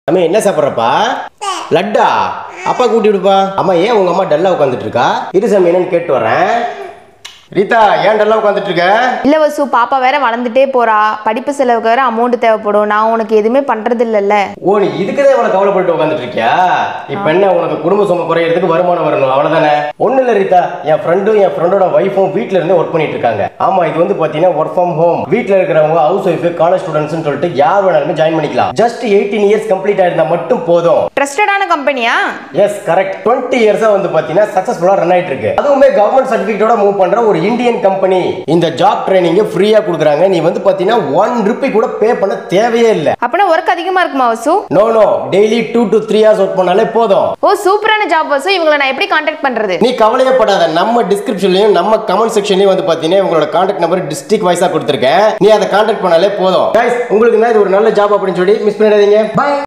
அம்மா என்ன சாப்பிட்றப்பா லட்டா அப்பா கூட்டி விடுப்பா அம்மா ஏன் உங்க அம்மா டல்லா உட்காந்துட்டு இருக்கா இரு சாமி என்னன்னு கேட்டு வரேன் ரீதா ஏன் டல்லா உட்காந்துட்டு இருக்க இல்ல வசு பாப்பா வேற வளர்ந்துட்டே போறா படிப்பு செலவுக்கு வேற அமௌண்ட் தேவைப்படும் நான் உனக்கு எதுவுமே பண்றது இல்லைல்ல ஓ நீ இதுக்குதான் இவ்வளவு கவலைப்பட்டு உட்காந்துட்டு இருக்கியா இப்ப என்ன உனக்கு குடும்ப சும குறையறதுக்கு வருமானம் வரணும் அவ்வளவுதானே ஒண்ணு இல்ல ரீதா என் ஃப்ரெண்டும் என் ஃப்ரெண்டோட ஒய்ஃபும் வீட்ல இருந்து ஒர்க் பண்ணிட்டு இருக்காங்க ஆமா இது வந்து பாத்தீங்கன்னா ஒர்க் ஃப்ரம் ஹோம் வீட்ல இருக்கிறவங்க ஹவுஸ் ஒய்ஃப் காலேஜ் ஸ்டூடெண்ட்ஸ் சொல்லிட்டு யார் வேணாலுமே ஜாயின் பண்ணிக்கலாம் ஜஸ்ட் எயிட்டீன் இயர்ஸ் கம்ப்ளீட் ஆயிருந்தா மட்டும் போதும் ட்ரஸ்டடான கம்பெனியா எஸ் கரெக்ட் டுவெண்ட்டி இயர்ஸா வந்து பாத்தீங்கன்னா சக்சஸ்ஃபுல்லா ரன் ஆயிட்டு இருக்கு அதுவுமே கவர்மெண்ட் சர்டிபிகேட்டோட மூவ் பண்ற ஒரு இந்தியன் கம்பெனி இந்த ஜாப் ட்ரைனிங் ஃப்ரீயா கொடுக்குறாங்க நீ வந்து பாத்தீங்கன்னா ஒன் ருபி கூட பே பண்ண தேவையே இல்ல அப்பனா ஒர்க் அதிகமா இருக்குமா Vasu no no daily two to three hours work பண்ணாலே போதும் ஓ சூப்பரான ஜாப் வசு இவங்களை நான் எப்படி காண்டாக்ட் பண்றது நீ கவலையப்படாத நம்ம டிஸ்கிரிப்ஷன்லயும் நம்ம கமெண்ட் செக்ஷன்லயும் வந்து பாத்தீங்கன்னா உங்களோட கான்டாக்ட் நம்பர் டிஸ்ட்ரிக்ட் வைஸா கொடுத்துருக்கேன் நீ அதை கான்டாக்ட் பண்ணாலே போதும் Guys, உங்களுக்கு தான் இது ஒரு நல்ல ஜாப் அப்படின்னு சொல்லி மிஸ் பண்ணிடாதீங்க பை